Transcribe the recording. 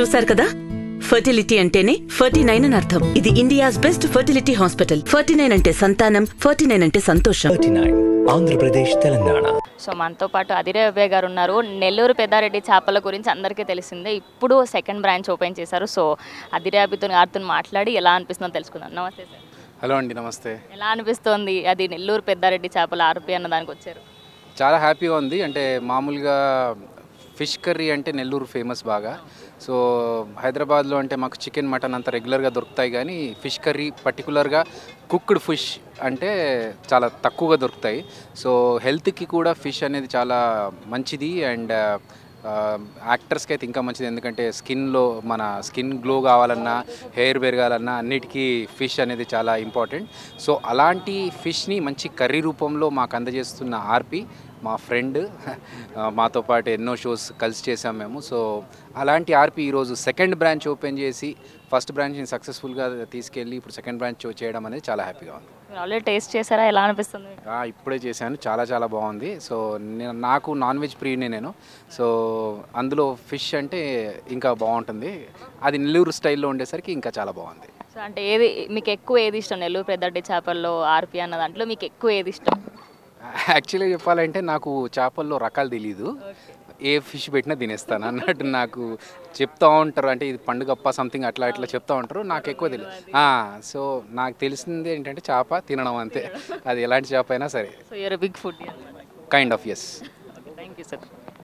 చూశారు కదా ఫర్టిలిటీ అంటేనే ఫర్టీ నైన్ అని అర్థం ఇది India's best fertility hospital Ferty nine అంటే సంతానం ఫర్టీ నైన్ అంటే సంతోషం thirty nine Andhra Pradesh Telangana so మనతో పాటు అదిరే అభయ్ గారు ఉన్నారు నెల్లూరు పెద్దారెడ్డి చేపల గురించి అందరికీ తెలిసిందే ఇప్పుడు సెకండ్ బ్రాంచ్ ఓపెన్ చేశారు సో అదిరే అభితో గారితో మాట్లాడి ఎలా అనిపిస్తుందో తెలుసుకుందాం నమస్తే సార్ హలో అండి నమస్తే ఎలా అనిపిస్తోంది అది నెల్లూరు పెద్దారెడ్డి చేపల ఆర్పి అన్న దానికి వచ్చారు చాలా హ్యాపీగా ఉంది అంటే మామూలుగా ఫిష్ కర్రీ అంటే నెల్లూరు ఫేమస్ బాగా సో హైదరాబాద్లో అంటే మాకు చికెన్ మటన్ అంత రెగ్యులర్గా దొరుకుతాయి కానీ ఫిష్ కర్రీ పర్టికులర్గా కుక్డ్ ఫిష్ అంటే చాలా తక్కువగా దొరుకుతాయి సో హెల్త్కి కూడా ఫిష్ అనేది చాలా మంచిది అండ్ యాక్టర్స్కి అయితే ఇంకా మంచిది ఎందుకంటే స్కిన్లో మన స్కిన్ గ్లో కావాలన్నా హెయిర్ పెరగాలన్నా అన్నిటికీ ఫిష్ అనేది చాలా ఇంపార్టెంట్ సో అలాంటి ఫిష్ని మంచి కర్రీ రూపంలో మాకు అందజేస్తున్న ఆర్పి మా ఫ్రెండ్ మాతో పాటు ఎన్నో షోస్ కలిసి చేసాం మేము సో అలాంటి ఆర్పి ఈరోజు సెకండ్ బ్రాంచ్ ఓపెన్ చేసి ఫస్ట్ బ్రాంచ్ని సక్సెస్ఫుల్గా తీసుకెళ్ళి ఇప్పుడు సెకండ్ బ్రాంచ్ చేయడం అనేది చాలా హ్యాపీగా ఉంది మీరు ఆల్రెడీ టేస్ట్ చేశారా ఎలా అనిపిస్తుంది మీకు? ఆ, ఇప్పుడే చేశాను చాలా చాలా బాగుంది సో నేను నాకు నాన్ వెజ్ ప్రియునే నేను సో అందులో ఫిష్ అంటే ఇంకా బాగుంటుంది అది నెల్లూరు స్టైల్లో ఉండేసరికి ఇంకా చాలా బాగుంది సో అంటే ఏది మీకు ఎక్కువ ఏది ఇష్టం నెల్లూరు పెద్దారెడ్డి చేపల్లో ఆర్పి అన్న దాంట్లో మీకు ఎక్కువ ఏది ఇష్టం యాక్చువల్గా చెప్పాలంటే నాకు చేపల్లో రకాలు తెలీదు ఏ ఫిష్ పెట్టినా తినేస్తాను అన్నట్టు నాకు చెప్తా ఉంటారు అంటే ఇది పండుగప్ప సంథింగ్ అట్లా ఇట్లా చెప్తా ఉంటారు నాకు ఎక్కువ తెలియదు సో నాకు తెలిసింది ఏంటంటే చేప తినడం అంతే అది ఎలాంటి చేప అయినా సరే so your big food kind of yes thank you sir